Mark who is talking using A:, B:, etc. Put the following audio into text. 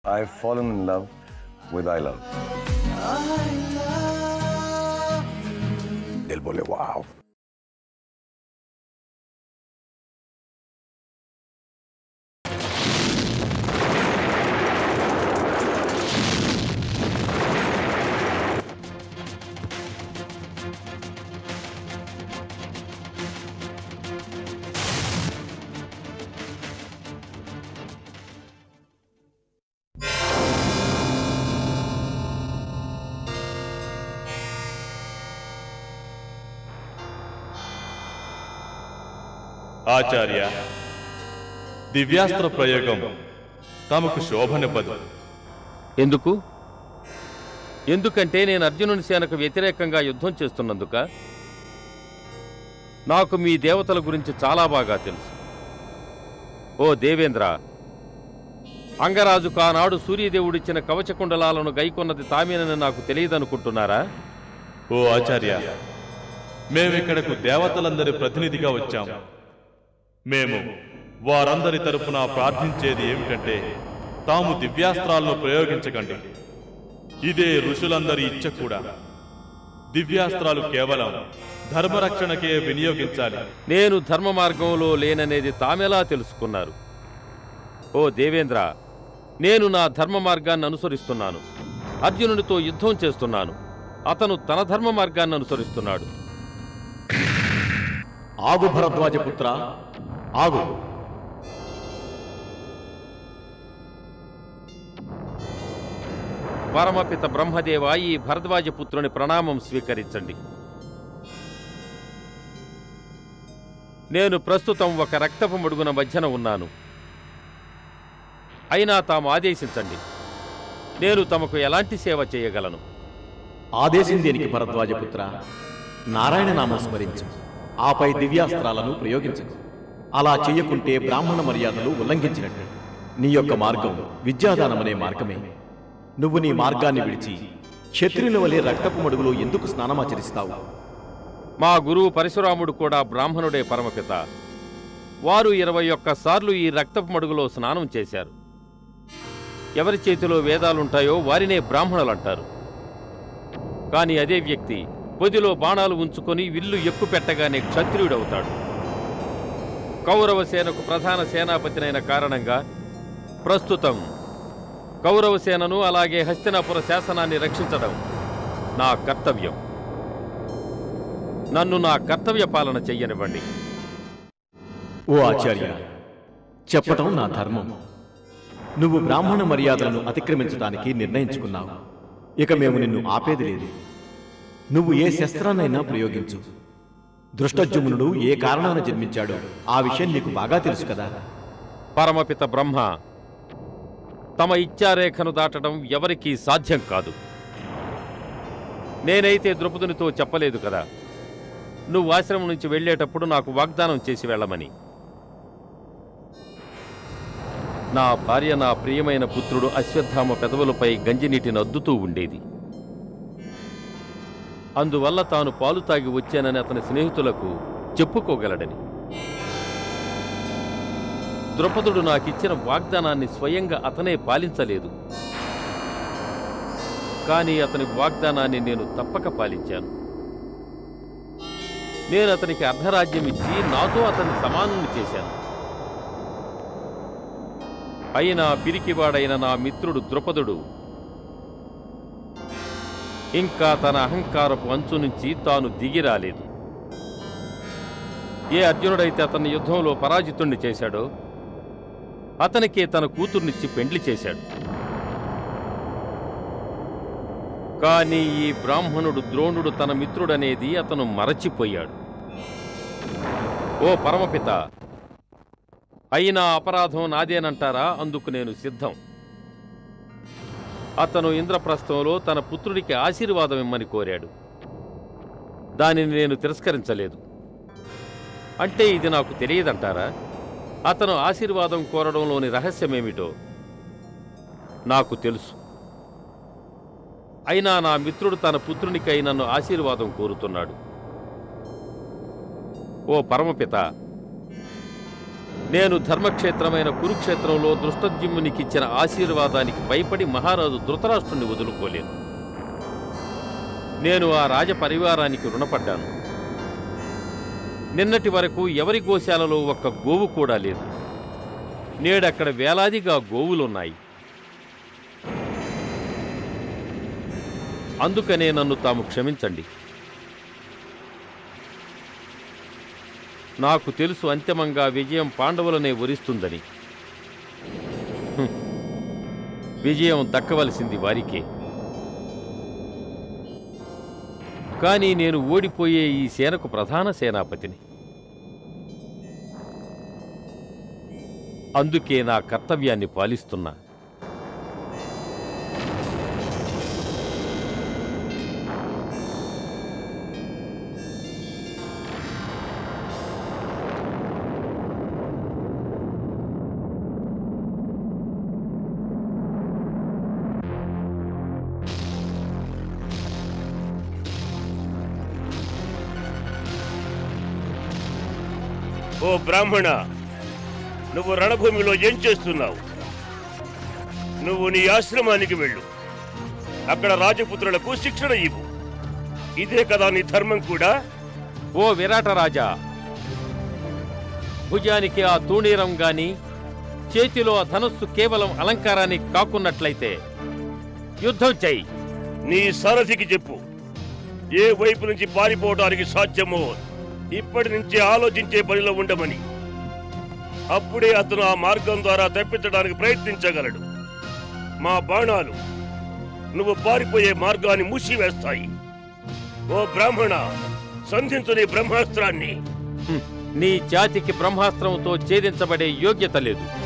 A: I've fallen in love with I Love. Del bole, wow.
B: ఆచార్య దివ్యాస్త్ర ప్రయోగం తమకు శోభనివ్వదు
C: ఎందుకు ఎందుకంటే నేను అర్జునుని సేనకు వ్యతిరేకంగా యుద్ధం చేస్తున్నందుక నాకు మీ దేవతల గురించి చాలా బాగా తెలుసు ఓ దేవేంద్ర అంగరాజుకు ఆనాడు సూర్యదేవుడిచ్చిన కవచకుండలాలను గైకొన్నది తామేనని నాకు తెలియదనుకుంటున్నారా
B: ఓ ఆచార్య మేమిక్కడకు దేవతలందరి ప్రతినిధిగా వచ్చాం మేము వారందరి తరపున ప్రార్థించేది ఏమిటంటే తాము దివ్యాస్త్రాలను ప్రయోగించకండి ఇదే ఋషులందరి ఇచ్చ కూడా దివ్యాస్త్రాలు కేవలం ధర్మరక్షణకే వినియోగించాలి
C: నేను ధర్మ మార్గంలో లేననేది తామెలా తెలుసుకున్నారు ఓ దేవేంద్ర నేను నా ధర్మ మార్గాన్ని అనుసరిస్తున్నాను అర్జునునితో యుద్ధం చేస్తున్నాను అతను తన ధర్మ మార్గాన్ని అనుసరిస్తున్నాడు
D: ఆగు భరద్వాజపుత్ర ఆగు
C: పరమపిత బ్రహ్మదేవ ఈ భరద్వాజ పుత్రుని ప్రణామం స్వీకరించండి నేను ప్రస్తుతం ఒక రక్తపు మడుగున మధ్యన ఉన్నాను అయినా తాము ఆదేశించండి నేను తమకు ఎలాంటి సేవ చేయగలను
D: ఆదేశం దేనికి భరద్వాజపుత్ర నారాయణ నామం స్మరించు ఆపై దివ్యాస్త్రాలను ప్రయోగించకు అలా చెయ్యకుంటే బ్రాహ్మణ మర్యాదలు ఉల్లంఘించినట్టు నీ యొక్క మార్గం విద్యాదానమనే మార్గమే నువ్వు నీ మార్గాన్ని విడిచి క్షత్రియుల వలె రక్తపు మడుగులో ఎందుకు స్నానమాచరిస్తావు
C: మా గురువు పరశురాముడు కూడా బ్రాహ్మణుడే పరమపిత వారు ఇరవై ఒక్కసార్లు ఈ రక్తపు మడుగులో స్నానం చేశారు ఎవరి చేతిలో వేదాలుంటాయో వారినే బ్రాహ్మణులంటారు కానీ అదే వ్యక్తి పొదిలో బాణాలు ఉంచుకొని విల్లు ఎక్కు పెట్టగానే క్షత్రియుడవుతాడు కౌరవ సేనకు ప్రధాన సేనాపతినైన కారణంగా ప్రస్తుతం కౌరవ సేనను అలాగే హస్తినాపుర శాసనాన్ని రక్షించడం నా కర్తవ్యం నన్ను నా కర్తవ్య పాలన చెయ్యనివ్వండి
D: ఓ ఆచార్య చెప్పటం నా ధర్మం నువ్వు బ్రాహ్మణ మర్యాదలను అతిక్రమించడానికి నిర్ణయించుకున్నావు ఇక మేము నిన్ను ఆపేది లేదు నువ్వు ఏ శస్త్రాన్నైనా ప్రయోగించు దృష్టజుమ్నుడు ఏ కారణాన జన్మించాడో ఆ విషయం నీకు బాగా తెలుసు కదా
C: పరమపిత బ్రహ్మ తమ ఇచ్చారేఖను దాటడం ఎవరికీ సాధ్యం కాదు నేనైతే ద్రుపదునితో చెప్పలేదు కదా నువ్వు ఆశ్రమం నుంచి వెళ్ళేటప్పుడు నాకు వాగ్దానం చేసి వెళ్ళమని నా భార్య నా ప్రియమైన పుత్రుడు అశ్వత్థామ పెదవులపై గంజినీటిని అద్దుతూ ఉండేది అందువల్ల తాను పాలు తాగి వచ్చానని అతని స్నేహితులకు చెప్పుకోగలడని ద్రుపదుడు నాకిచ్చిన వాగ్దానాన్ని స్వయంగా అతనే పాలించలేదు కానీ అతని వాగ్దానాన్ని నేను తప్పక పాలించాను నేను అతనికి అర్ధరాజ్యం ఇచ్చి నాతో అతన్ని సమానుని చేశాను అయినా పిరికివాడైన నా మిత్రుడు ద్రుపదుడు ఇంకా తన అహంకారపు అంచు నుంచి తాను దిగిరాలేదు ఏ అర్జునుడైతే అతన్ని యుద్ధంలో పరాజితుణ్ణి చేశాడో అతనికే తన కూతుర్నిచ్చి పెండ్లి చేశాడు కానీ ఈ బ్రాహ్మణుడు ద్రోణుడు తన మిత్రుడనేది అతను మరచిపోయాడు ఓ పరమపిత అయినా అపరాధం నాదేనంటారా అందుకు నేను సిద్ధం అతను ఇంద్రప్రస్థంలో తన పుత్రుడికి ఆశీర్వాదం ఇమ్మని కోరాడు దానిని నేను తిరస్కరించలేదు అంటే ఇది నాకు తెలియదంటారా అతను ఆశీర్వాదం కోరడంలోని రహస్యమేమిటో నాకు తెలుసు అయినా నా మిత్రుడు తన పుత్రునికై నన్ను ఆశీర్వాదం కోరుతున్నాడు ఓ పరమపిత నేను ధర్మక్షేత్రమైన కురుక్షేత్రంలో దృష్టద్యుమ్నునికిచ్చిన ఆశీర్వాదానికి భయపడి మహారాజు ధృతరాష్ట్రుని వదులుకోలేను నేను ఆ రాజ పరివారానికి రుణపడ్డాను నిన్నటి వరకు ఎవరి గోశాలలో ఒక్క గోవు కూడా లేదు నేడక్కడ వేలాదిగా గోవులున్నాయి అందుకనే నన్ను తాము క్షమించండి నాకు తెలుసు అంతిమంగా విజయం పాండవులనే వరిస్తుందని హ్మ్. విజయం దక్కవలసింది వారికే కానీ నేను ఓడిపోయే ఈ సేనకు ప్రధాన సేనాపతిని అందుకే నా కర్తవ్యాన్ని పాలిస్తున్నా
E: ఓ బ్రాహ్మణ నువ్వు రణభూమిలో ఏం చేస్తున్నావు నువ్వు నీ ఆశ్రమానికి వెళ్ళు అక్కడ రాజపుత్రులకు శిక్షణ ఇవ్వు ఇదే కదా నీ ధర్మం కూడా
C: ఓ విరాట రాజా భుజానికి ఆ తూణీరం గాని చేతిలో ఆ ధనస్సు కేవలం అలంకారానికి కాకున్నట్లయితే యుద్ధం చెయ్యి
E: నీ సారథికి చెప్పు ఏ వైపు నుంచి పారిపోవడానికి సాధ్యమో ఇప్పటి నుంచే ఆలోచించే పనిలో ఉండమని అప్పుడే అతను ఆ మార్గం ద్వారా తప్పించడానికి ప్రయత్నించగలడు మా బాణాలు నువ్వు పారిపోయే మార్గాన్ని మూసివేస్తాయి ఓ బ్రాహ్మణ సంధించు నీ బ్రహ్మాస్త్రాన్ని
C: హ్మ్. నీ జాతికి బ్రహ్మాస్త్రంతో ఛేదించబడే యోగ్యత లేదు